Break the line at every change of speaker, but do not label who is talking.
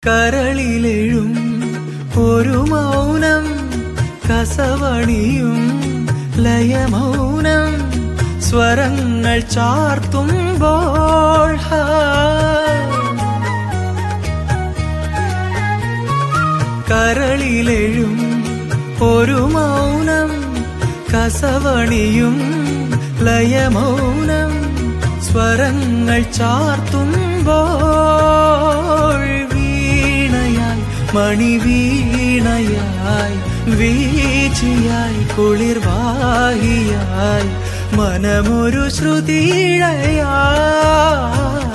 കരളിലെഴും ഒരു മൗനം കസവണിയും ലയമൗനം സ്വരങ്ങൾ ചാർത്തുമ്പോൾ ഹാ. കരളിലെഴും ഒരു മൗനം കസവണിയും ലയമൗനം സ്വരങ്ങൾ ചാർത്തുമ്പോൾ വീണയായി മണിവീണയായി വീച്ചിയായി കുളിർവാഹിയായി മനമൊരു ശ്രുതിഴയായി